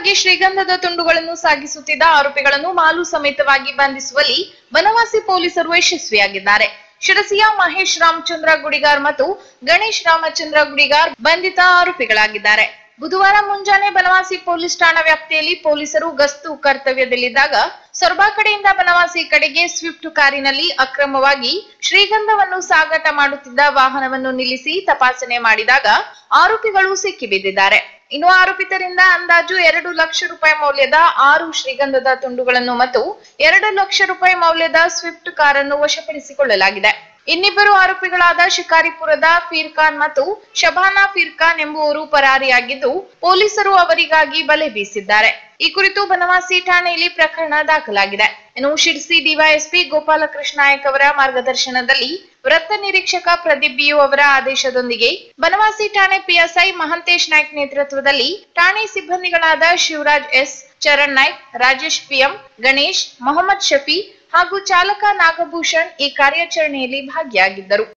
ಬಲವಂತವಾಗಿ ಶ್ರೀಗಂಧದ ತುಂಡುಗಳನ್ನು ಸಾಗಿಸುತ್ತಿದ್ದ ಆರೋಪಿಗಳನ್ನು ಮಾಲು ಸಮೇತವಾಗಿ ಬಂಧಿಸುವಲ್ಲಿ ಬನವಾಸಿ ಪೊಲೀಸರು ಯಶಸ್ವಿಯಾಗಿದ್ದಾರೆ ಶಿರಸಿಯ ಮಹೇಶ್ ರಾಮಚಂದ್ರ ಗುಡಿಗಾರ್ ಮತ್ತು ಗಣೇಶ್ ರಾಮಚಂದ್ರ ಗುಡಿಗಾರ್ ಬಂಧಿತ ಆರೋಪಿಗಳಾಗಿದ್ದಾರೆ ಬುಧವಾರ ಮುಂಜಾನೆ ಬನವಾಸಿ ಪೊಲೀಸ್ ಠಾಣಾ ವ್ಯಾಪ್ತಿಯಲ್ಲಿ ಪೊಲೀಸರು ಗಸ್ತು ಕರ್ತವ್ಯದಲ್ಲಿದ್ದಾಗ ಸೊರಬಾ ಕಡೆಯಿಂದ ಬನವಾಸಿ ಕಡೆಗೆ ಸ್ವಿಫ್ಟ್ ಕಾರಿನಲ್ಲಿ ಅಕ್ರಮವಾಗಿ ಶ್ರೀಗಂಧವನ್ನು ಸಾಗಾಟ ಮಾಡುತ್ತಿದ್ದ ವಾಹನವನ್ನು ನಿಲ್ಲಿಸಿ ತಪಾಸಣೆ ಮಾಡಿದಾಗ ಆರೋಪಿಗಳು ಸಿಕ್ಕಿಬಿದ್ದಿದ್ದಾರೆ ಇನ್ನು ಆರೋಪಿತರಿಂದ ಅಂದಾಜು ಎರಡು ಲಕ್ಷ ರೂಪಾಯಿ ಮೌಲ್ಯದ ಆರು ಶ್ರೀಗಂಧದ ತುಂಡುಗಳನ್ನು ಮತ್ತು ಎರಡು ಲಕ್ಷ ರೂಪಾಯಿ ಮೌಲ್ಯದ ಸ್ವಿಫ್ಟ್ ಕಾರನ್ನು ವಶಪಡಿಸಿಕೊಳ್ಳಲಾಗಿದೆ ಇನ್ನಿಬ್ಬರು ಆರೋಪಿಗಳಾದ ಶಿಕಾರಿಪುರದ ಫೀರ್ಖಾನ್ ಮತ್ತು ಶಬಾನಾ ಫೀರ್ಖಾನ್ ಎಂಬುವರು ಪರಾರಿಯಾಗಿದ್ದು ಪೊಲೀಸರು ಅವರಿಗಾಗಿ ಬಲೆ ಬೀಸಿದ್ದಾರೆ ಈ ಕುರಿತು ಬನವಾಸಿ ಠಾಣೆಯಲ್ಲಿ ಪ್ರಕರಣ ದಾಖಲಾಗಿದೆ ಇನ್ನು ಶಿರ್ಸಿ ಡಿವೈಎಸ್ಪಿ ಗೋಪಾಲಕೃಷ್ಣ ನಾಯಕ್ ಅವರ ಮಾರ್ಗದರ್ಶನದಲ್ಲಿ ವೃತ್ತ ನಿರೀಕ್ಷಕ ಪ್ರದೀಪ್ ಬಿಯು ಅವರ ಆದೇಶದೊಂದಿಗೆ ಬನವಾಸಿ ಠಾಣೆ ಪಿಎಸ್ಐ ಮಹಂತೇಶ್ ನಾಯ್ಕ್ ನೇತೃತ್ವದಲ್ಲಿ ಠಾಣೆ ಸಿಬ್ಬಂದಿಗಳಾದ ಶಿವರಾಜ್ ಎಸ್ ಚರಣ್ ನಾಯ್ಕ್ ರಾಜೇಶ್ ಪಿಎಂ ಗಣೇಶ್ ಮೊಹಮ್ಮದ್ ಶಫಿ ಹಾಗೂ ಚಾಲಕ ನಾಗಭೂಷಣ್ ಈ ಕಾರ್ಯಾಚರಣೆಯಲ್ಲಿ ಭಾಗಿಯಾಗಿದ್ದರು